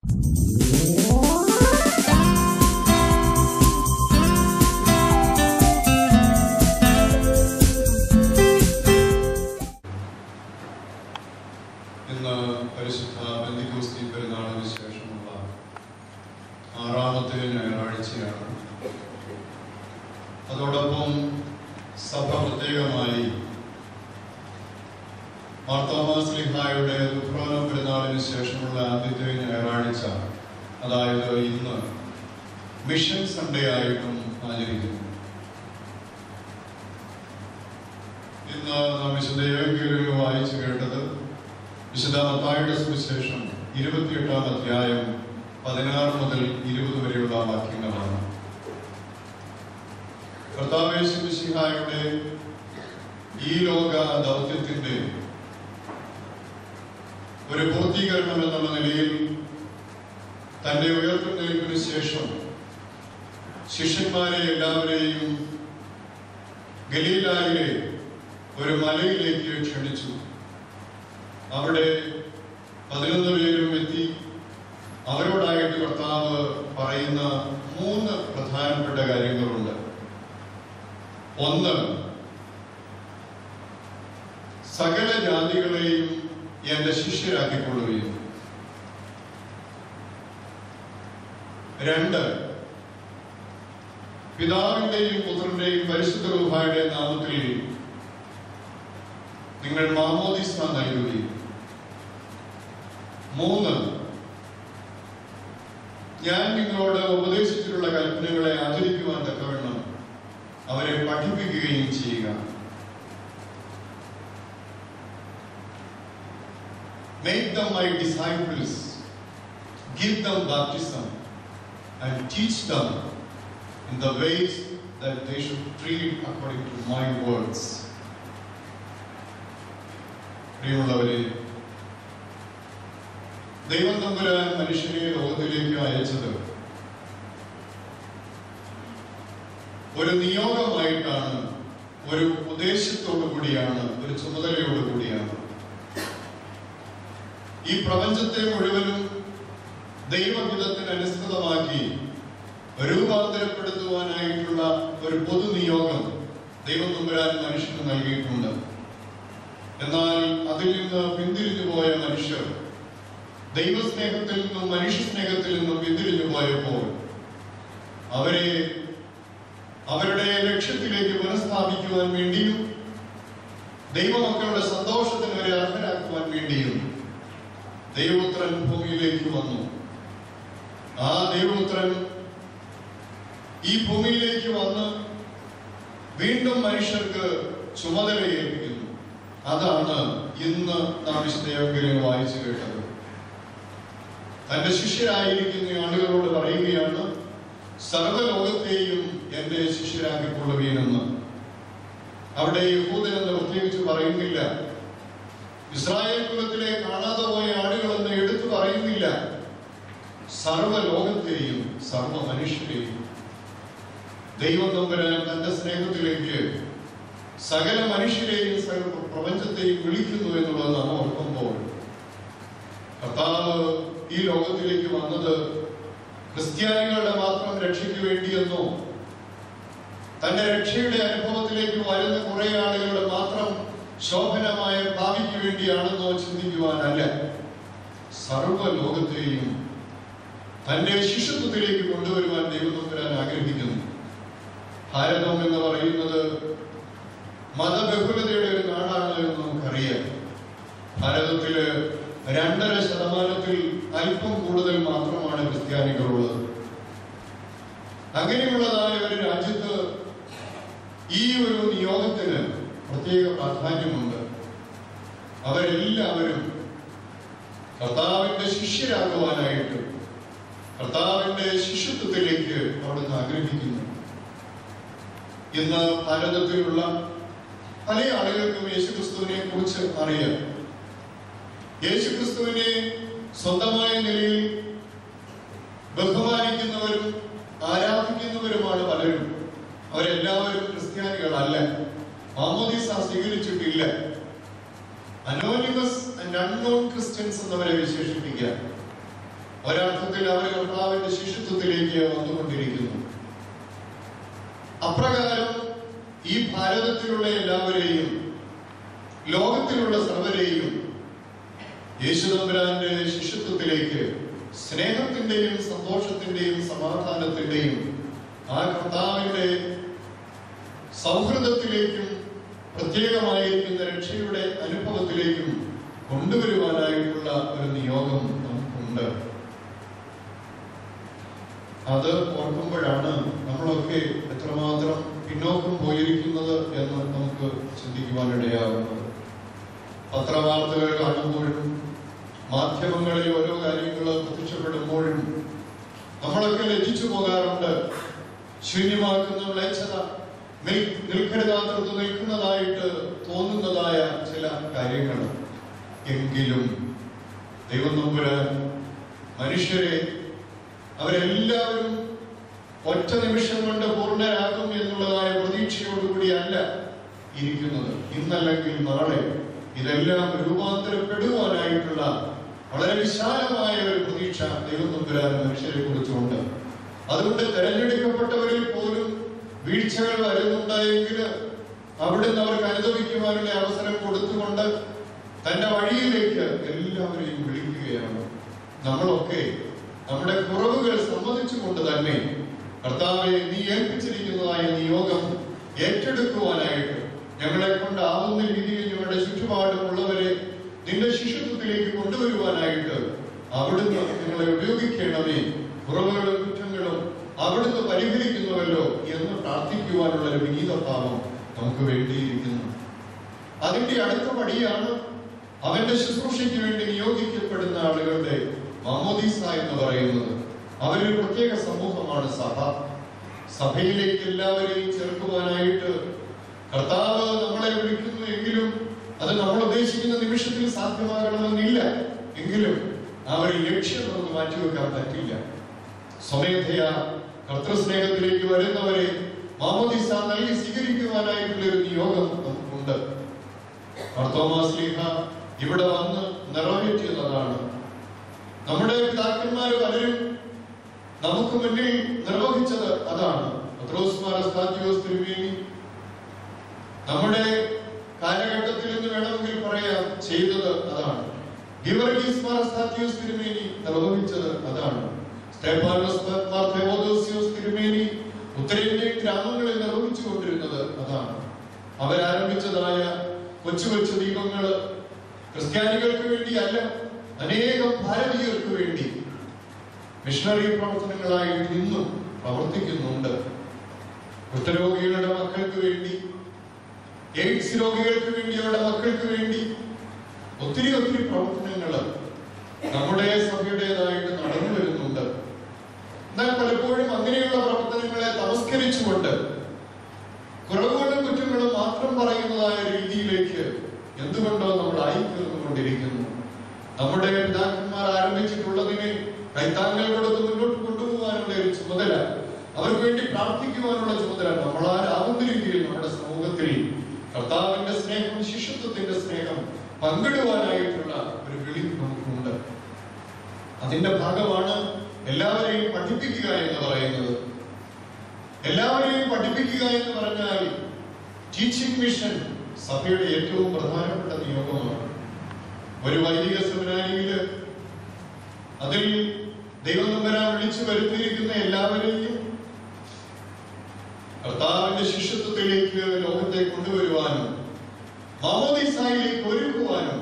ഇന്ന് പരിശുദ്ധ ബന്ധിക്കോസ്തി പെരുന്നാളിന് ശേഷമുള്ള ആറാമത്തെ ഞായറാഴ്ചയാണ് അതോടൊപ്പം സഭ പ്രത്യേകമായി മാർത്തോമാസ്ലിഹായുടെ ദുഃഖ്രോന പെരുന്നാളിന് ശേഷമുള്ള ആദ്യത്തെ ഞായറാഴ്ച അതായത് ഇന്ന് മിഷൻ സൺഡേ ആയിട്ടും ആചരിക്കുന്നു ഇന്ന് നാം വിശുദ്ധ യോഗ്യതയിൽ വായിച്ചു കേട്ടത് വിശുദ്ധ മത്തായുടെ സുവിശേഷം ഇരുപത്തിയെട്ടാം അധ്യായം പതിനാറ് മുതൽ ഇരുപത് വരെയുള്ള വാക്യങ്ങളാണ് കർത്താവേശുഹായുടെ ഈ ലോക ദൗത്യത്തിന്റെ ഒരു പൂർത്തീകരണം എന്നുള്ള നിലയിൽ തന്റെ ഉയർത്തെഴുന്നേൽപ്പിന് ശേഷം ശിഷ്യന്മാരെ എല്ലാവരെയും ഗലീലായിലെ ഒരു മലയിലേക്ക് ക്ഷണിച്ചു അവിടെ പതിനൊന്ന് പേരും എത്തി അവരോടായിട്ട് കർത്താവ് പറയുന്ന മൂന്ന് പ്രധാനപ്പെട്ട കാര്യങ്ങളുണ്ട് ഒന്ന് സകല ജാതികളെയും എന്റെ ശിഷ്യരാക്കിക്കൊള്ളുകയും രണ്ട് പിതാവിന്റെയും പുത്രന്റെയും പരിശുദ്ധ രൂപയുടെ നാമത്തിൽ നിങ്ങൾ മാമോദിസ നൽകുകയും മൂന്ന് ഞാൻ നിങ്ങളോട് ഉപദേശിച്ചിട്ടുള്ള കൽപ്പനകളെ ആചരിക്കുവാൻ തക്കവണ്ണം അവരെ പഠിപ്പിക്കുകയും ചെയ്യുക Make them my disciples, give them baptism, and teach them in the ways that they should treat according to my words. പ്രിയമുള്ളവരെ ദൈവം തമ്പുരാൻ മനുഷ്യനെ ലോകത്തിലേക്ക് അയച്ചത് ഒരു നിയോഗമായിട്ടാണ് ഒരു ഉദ്ദേശത്തോടു കൂടിയാണ് ഒരു ചുമതലയോടു കൂടിയാണ് ഈ പ്രപഞ്ചത്തെ മുഴുവനും ദൈവഹിതത്തിന് അനുസൃതമാക്കി രൂപാന്തരപ്പെടുത്തുവാനായിട്ടുള്ള ഒരു പൊതു നിയോഗം ദൈവം തമ്പുരാൻ മനുഷ്യന് നൽകിയിട്ടുണ്ട് എന്നാൽ അതിൽ നിന്ന് പിന്തിരിഞ്ഞു പോയ മനുഷ്യർ ദൈവസ്നേഹത്തിൽ നിന്നും മനുഷ്യ സ്നേഹത്തിൽ നിന്നും പിന്തിരിഞ്ഞു പോയപ്പോൾ അവരെ അവരുടെ ലക്ഷ്യത്തിലേക്ക് പുനഃസ്ഥാപിക്കുവാൻ വേണ്ടിയും ദൈവമക്കളുടെ സന്തോഷത്തിന് അവരെ അർഹരാക്കുവാൻ വേണ്ടിയും ദൈവപുത്രൻ ഭൂമിയിലേക്ക് വന്നു ആ ദൈവപുത്രൻ ഈ ഭൂമിയിലേക്ക് വന്ന് വീണ്ടും മനുഷ്യർക്ക് ചുമതല ഏൽപ്പിക്കുന്നു അതാണ് ഇന്ന് നാം വിശുദ്ധയോഗ്യം വായിച്ചു കേട്ടത് തന്റെ ശിഷ്യരായിരിക്കുന്ന ആളുകളോട് പറയുകയാണ് സർവ്വലോകത്തെയും എന്റെ ശിഷ്യരാക്കിക്കൊള്ളുകയെന്ന് അവിടെ യഹൂദനെന്ന് പ്രത്യേകിച്ച് പറയുന്നില്ല ഇസ്രായേൽ കുലത്തിലെ കാണാതെ പോയ ആളുകളെന്ന് എടുത്തു പറയുന്നില്ല സർവ്വലോകത്തെയും സർവ്വ മനുഷ്യരെയും ദൈവം നമ്പരാൻ തന്റെ സ്നേഹത്തിലേക്ക് സകല മനുഷ്യരെയും സകല പ്രപഞ്ചത്തെയും വിളിക്കുന്നു എന്നുള്ളത് നാം ഓർക്കുമ്പോൾ കർത്താവ് ഈ ലോകത്തിലേക്ക് വന്നത് ക്രിസ്ത്യാനികളുടെ മാത്രം രക്ഷയ്ക്ക് വേണ്ടിയെന്നോ തന്റെ രക്ഷയുടെ അനുഭവത്തിലേക്ക് വരുന്ന കുറെ ആളുകളുടെ മാത്രം ശോഭനമായ ഭാവിക്ക് വേണ്ടിയാണെന്നോ ചിന്തിക്കുവാനല്ല സർവ്വലോകത്തെയും തന്റെ ശിശുത്വത്തിലേക്ക് കൊണ്ടുവരുവാൻ ദൈവം വരാൻ ആഗ്രഹിക്കുന്നു ഭാരതം എന്ന് പറയുന്നത് മതബഹുലതയുടെ ഒരു നാടാണ് എന്ന് നമുക്കറിയാം ഭാരതത്തില് രണ്ടര ശതമാനത്തിൽ അല്പം കൂടുതൽ മാത്രമാണ് ക്രിസ്ത്യാനികളുള്ളത് അങ്ങനെയുള്ളതായ ഒരു രാജ്യത്ത് ഈ ഒരു നിയോഗത്തിന് പ്രത്യേക പ്രാധാന്യമുണ്ട് അവരെല്ലാവരും കർത്താവിന്റെ ശിഷ്യരാകുവാനായിട്ട് കർത്താവിന്റെ ശിഷ്യത്വത്തിലേക്ക് അവിടുന്ന് ആഗ്രഹിക്കുന്നു ഇന്ന് ഭാരതത്തിലുള്ള പല ആളുകൾക്കും യേശുക്രിസ്തുവിനെ കുറിച്ച് അറിയാം യേശുക്രിസ്തുവിനെ സ്വന്തമായ നിലയിൽ ബഹുമാനിക്കുന്നവരും ആരാധിക്കുന്നവരുമാണ് പലരും അവരെല്ലാവരും ക്രിസ്ത്യാനികളല്ല മാമോദീസ സ്വീകരിച്ചിട്ടില്ല അനോണിമസ് ആൻഡ് അൺനോൺ ക്രിസ്ത്യൻസ് എന്നവരെ വിശേഷിപ്പിക്കുക ഒരർത്ഥത്തിൽ അവർ കർത്താവിന്റെ ശിഷ്യത്വത്തിലേക്ക് വന്നുകൊണ്ടിരിക്കുന്നു അപ്രകാരം ഈ ഭാരതത്തിലുള്ള എല്ലാവരെയും ലോകത്തിലുള്ള സർവരെയും യേശുദമ്പുരാന്റെ ശിഷ്യത്വത്തിലേക്ക് സ്നേഹത്തിന്റെയും സന്തോഷത്തിന്റെയും സമാധാനത്തിന്റെയും ആ കർത്താവിന്റെ സൗഹൃദത്തിലേക്കും പ്രത്യേകമായിരിക്കുന്ന രക്ഷയുടെ അനുഭവത്തിലേക്കും കൊണ്ടുവരുവാനായിട്ടുള്ള ഒരു നിയോഗം നമുക്കുണ്ട് അത് ഓർക്കുമ്പോഴാണ് നമ്മളൊക്കെ എത്രമാത്രം പിന്നോക്കം പോയിരിക്കുന്നത് എന്ന് നമുക്ക് ചിന്തിക്കുവാനിടയാകുന്നത് പത്രവാർത്തകൾ കാണുമ്പോഴും മാധ്യമങ്ങളിൽ ഓരോ കാര്യങ്ങൾ പ്രത്യക്ഷപ്പെടുമ്പോഴും നമ്മളൊക്കെ ലജിച്ചു പോകാറുണ്ട് ശൂന്യമാക്കുന്ന മ്ലേച്ഛത നിൽ- നിൽക്കരുതാത്തത് നിൽക്കുന്നതായിട്ട് തോന്നുന്നതായ ചില കാര്യങ്ങൾ എങ്കിലും ദൈവം നമ്പുരാൻ മനുഷ്യരെ അവരെല്ലാവരും ഒറ്റ നിമിഷം കൊണ്ട് പൂർണ്ണരാകും എന്നുള്ളതായ പ്രതീക്ഷയോടുകൂടിയല്ല ഇരിക്കുന്നത് ഇന്നല്ലെങ്കിൽ നാളെ ഇതെല്ലാം രൂപാന്തരപ്പെടുവാനായിട്ടുള്ള വളരെ വിശാലമായ ഒരു പ്രതീക്ഷ ദൈവം നമ്പുരാൻ മനുഷ്യരെ കുറിച്ചുണ്ട് അതുകൊണ്ട് തെരഞ്ഞെടുക്കപ്പെട്ടവരിൽ പോലും വീഴ്ചകൾ വരുന്നുണ്ടായെങ്കിൽ അവിടുന്ന് അവർക്ക് അനുഭവിക്കുവാനുള്ള അവസരം കൊടുത്തുകൊണ്ട് തന്റെ വഴിയിലേക്ക് എല്ലാവരെയും വിളിക്കുകയാണ് നമ്മളൊക്കെ നമ്മുടെ കുറവുകൾ സമ്മതിച്ചുകൊണ്ട് തന്നെ കർത്താവെ നീ ഏൽപ്പിച്ചിരിക്കുന്നതായ നിയോഗം ഏറ്റെടുക്കുവാനായിട്ട് ഞങ്ങളെ കൊണ്ടാവുന്ന രീതിയിൽ ഞങ്ങളുടെ ചുറ്റുപാടുമുള്ളവരെ നിന്റെ ശിഷ്യത്വത്തിലേക്ക് കൊണ്ടുവരുവാനായിട്ട് അവിടുന്ന് നിങ്ങളെ ഉപയോഗിക്കണമേ കുറവുകളും കുറ്റങ്ങളും അവിടുന്ന് പരിഹരിക്കുന്നുവല്ലോ എന്ന് പ്രാർത്ഥിക്കുവാനുള്ള ഒരു വിനീതഭാവം നമുക്ക് വേണ്ടിയിരിക്കുന്നു അതിന്റെ അടുത്ത പടിയാണ് അവന്റെ ശുശ്രൂഷയ്ക്ക് വേണ്ടി നിയോഗിക്കപ്പെടുന്ന ആളുകളുടെ മമോദീസ എന്ന് പറയുന്നത് അവരൊരു പ്രത്യേക സമൂഹമാണ് സഭ സഭയിലേക്ക് എല്ലാവരെയും ചേർക്കുവാനായിട്ട് കർത്താവ് നമ്മളെ വിളിക്കുന്നു എങ്കിലും അത് നമ്മൾ ഉദ്ദേശിക്കുന്ന നിമിഷത്തിൽ സാധ്യമാകണമെന്നില്ല എങ്കിലും ആ ഒരു ലക്ഷ്യം നമുക്ക് മാറ്റിവെക്കാൻ പറ്റില്ല സ്വമേധയാ കർത്തൃസ്നേഹത്തിലേക്ക് വരുന്നവരെ മാമോദിസ നൽകി സ്വീകരിക്കുവാനായിട്ടുള്ള ഒരു നിയോഗം നമുക്കുണ്ട് മാർത്തോമാസ്ലീഹ ഇവിടെ വന്ന് നിറവേറ്റിയതാണ് നമ്മുടെ പിതാക്കന്മാർ പലരും നമുക്ക് മുന്നിൽ നിർവഹിച്ചത് അതാണ് പത്രോസ് മാറസ്താത്യോസ് തിരുമേനി നമ്മുടെ കാലഘട്ടത്തിൽ എന്ന് വേണമെങ്കിൽ പറയാം ചെയ്തത് അതാണ് ഗിവർഗീസ് മാറസ്താത്യോസ് തിരുമേനി നിർവഹിച്ചത് അതാണ് സ്തേഫാനോസ് മാർ തെവോദോസിയോസ് തിരുമേനി ഉത്തരേന്ത്യൻ ഗ്രാമങ്ങളിൽ നിർവഹിച്ചു കൊണ്ടിരുന്നത് അതാണ് അവരാരംഭിച്ചതായ കൊച്ചു കൊച്ചു ദീപങ്ങള് ക്രിസ്ത്യാനികൾക്ക് വേണ്ടിയല്ല അനേകം ഭാരതീയർക്ക് വേണ്ടി മിഷണറി പ്രവർത്തനങ്ങളായിട്ട് ഇന്നും പ്രവർത്തിക്കുന്നുണ്ട് കുഷ്ഠരോഗികളുടെ മക്കൾക്ക് വേണ്ടി എയ്ഡ്സ് രോഗികൾക്ക് വേണ്ടി അവരുടെ മക്കൾക്ക് വേണ്ടി ഒത്തിരി ഒത്തിരി പ്രവർത്തനങ്ങൾ നമ്മുടെ സഭയുടേതായിട്ട് നടന്നു വരുന്നുണ്ട് എന്നാൽ പലപ്പോഴും അങ്ങനെയുള്ള പ്രവർത്തനങ്ങളെ തമസ്കരിച്ചുകൊണ്ട് കുറവുകളും കുറ്റങ്ങളും മാത്രം പറയുന്നതായ രീതിയിലേക്ക് എന്തുകൊണ്ടോ നമ്മൾ ആയിത്തീർന്നുകൊണ്ടിരിക്കുന്നു നമ്മുടെ പിതാക്കന്മാർ ആരംഭിച്ചിട്ടുള്ളതിനെ കൈത്താങ്ങൾ കൊടുത്ത് മുന്നോട്ട് കൊണ്ടുപോകാനുള്ള ഒരു ചുമതല അവർക്ക് വേണ്ടി പ്രാർത്ഥിക്കുവാനുള്ള ചുമതല നമ്മളാരാവുന്ന രീതിയിൽ നമ്മുടെ സമൂഹത്തിൽ കർത്താവിന്റെ സ്നേഹം ശിഷ്യത്വത്തിന്റെ സ്നേഹം പങ്കിടുവാനായിട്ടുള്ള ഒരു വിളി നമുക്കുണ്ട് അതിന്റെ ഭാഗമാണ് എല്ലാവരെയും പഠിപ്പിക്കുക എന്ന് പറയുന്നത് എല്ലാവരെയും പഠിപ്പിക്കുക എന്ന് പറഞ്ഞാൽ ടീച്ചിങ് മിഷൻ സഭയുടെ ഏറ്റവും പ്രധാനപ്പെട്ട നിയോഗമാണ് ഒരു വൈദിക സെമിനാരിയില് അതിൽ ദൈവം നമ്പരാൻ വിളിച്ചു വരുത്തിയിരിക്കുന്ന എല്ലാവരെയും കർത്താവിന്റെ ശിഷ്യത്വത്തിലേക്ക് ലോകത്തെ കൊണ്ടുവരുവാനും മാമോദിസായിലേക്ക് ഒരുക്കുവാനും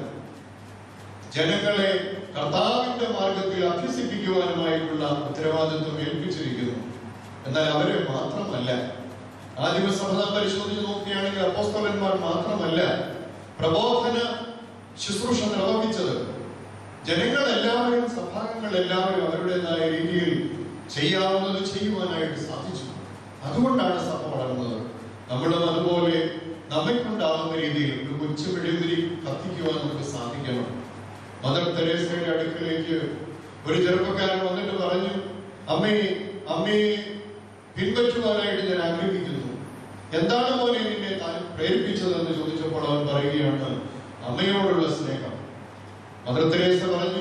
ജനങ്ങളെ കർത്താവിന്റെ മാർഗത്തിൽ അഭ്യസിപ്പിക്കുവാനുമായിട്ടുള്ള ഉത്തരവാദിത്വം ഏൽപ്പിച്ചിരിക്കുന്നു എന്നാൽ അവരെ മാത്രമല്ല ആദിമസഭ നാം പരിശോധിച്ച് നോക്കുകയാണെങ്കിൽ അപ്പോസ്തലന്മാർ മാത്രമല്ല പ്രബോധന ശുശ്രൂഷ നിർവഹിച്ചത് ജനങ്ങൾ എല്ലാവരും സഭാംഗങ്ങൾ എല്ലാവരും അവരുടേതായ രീതിയിൽ ചെയ്യാവുന്നത് ചെയ്യുവാനായിട്ട് സാധിച്ചു അതുകൊണ്ടാണ് സഭ വളർന്നത് നമ്മളും അതുപോലെ നമ്മെ കൊണ്ടാവുന്ന രീതിയിൽ ഒരു കൊച്ചു വെടിമുരി കത്തിക്കുവാൻ നമുക്ക് സാധിക്കണം മദർ തെരേസയുടെ അടുക്കിലേക്ക് ഒരു ചെറുപ്പക്കാരൻ വന്നിട്ട് പറഞ്ഞു അമ്മേ അമ്മയെ പിൻപറ്റുവാനായിട്ട് ഞാൻ ആഗ്രഹിക്കുന്നു എന്താണ് മോനെ നിന്നെ താൻ പ്രേരിപ്പിച്ചതെന്ന് ചോദിച്ചപ്പോൾ അവൻ പറയുകയാണ് അമ്മയോടുള്ള സ്നേഹം മദർ തെരേസ പറഞ്ഞു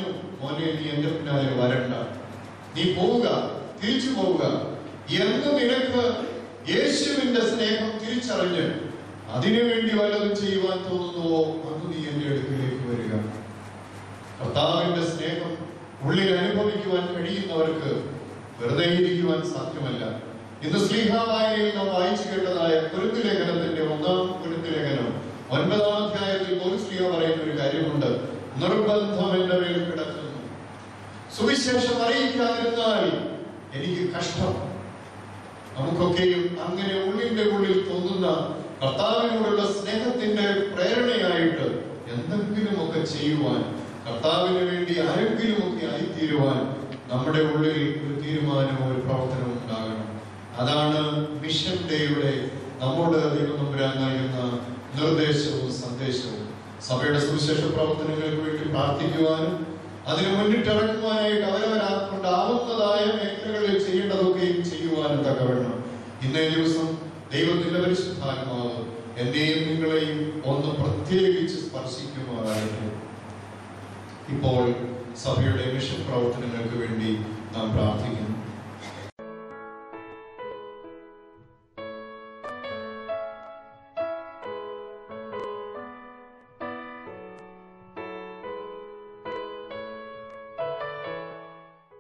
മോനെ നീ എന്റെ പിന്നാലെ വരണ്ട നീ പോവുക തിരിച്ചു പോവുക എന്ന് നിനക്ക് യേശുവിന്റെ സ്നേഹം തിരിച്ചറിഞ്ഞ് അതിനുവേണ്ടി വല്ലതും ചെയ്യുവാൻ തോന്നുന്നുവോ അന്ന് നീ എന്റെ അടുക്കിലേക്ക് വരിക കർത്താവിന്റെ സ്നേഹം ഉള്ളിൽ അനുഭവിക്കുവാൻ കഴിയുന്നവർക്ക് വെറുതെ ഇരിക്കുവാൻ സാധ്യമല്ല ഇന്ന് സ്ലീഹാവായയിൽ നാം വായിച്ചു കേട്ടതായ കുരുക്ക് ലേഖനത്തിന്റെ ഒന്നാം കുരുക്ക് ലേഖനം ഒൻപതാം അധ്യായത്തിൽ ഒരു സ്ത്രീ പറയുന്ന ഒരു കാര്യമുണ്ട് നിർബന്ധം എന്റെ മേൽ കിടക്കുന്നു സുവിശേഷം അറിയിക്കാതിരുന്നാൽ എനിക്ക് കഷ്ടം നമുക്കൊക്കെയും അങ്ങനെ ഉള്ളിന്റെ ഉള്ളിൽ തോന്നുന്ന കർത്താവിനോടുള്ള സ്നേഹത്തിന്റെ പ്രേരണയായിട്ട് എന്തെങ്കിലുമൊക്കെ ചെയ്യുവാൻ കർത്താവിന് വേണ്ടി ആരെങ്കിലുമൊക്കെ ആയിത്തീരുവാൻ നമ്മുടെ ഉള്ളിൽ ഒരു തീരുമാനമോ ഒരു പ്രവർത്തനവും ഉണ്ടാകണം അതാണ് മിഷൻ ഡേയുടെ നമ്മോട് ദൈവം നമ്പുരാൻ നൽകുന്ന നിർദ്ദേശവും സന്ദേശവും സഭയുടെ സുവിശേഷ പ്രവർത്തനങ്ങൾക്ക് വേണ്ടി പ്രാർത്ഥിക്കുവാനും അതിന് മുന്നിട്ടിറക്കുവാനായിട്ട് അവരവരാ കൊണ്ടാവുന്നതായ മേഖലകളിൽ ചെയ്യേണ്ടതൊക്കെയും ചെയ്യുവാനും തക്കവണ്ണം ഇന്നേ ദിവസം ദൈവത്തിന്റെ പരിശുദ്ധാത്മാവ് എന്നെയും നിങ്ങളെയും ഒന്ന് പ്രത്യേകിച്ച് സ്പർശിക്കുമാറാകട്ടെ ഇപ്പോൾ സഭയുടെ മിഷൻ പ്രവർത്തനങ്ങൾക്ക് വേണ്ടി നാം പ്രാർത്ഥിക്കുന്നു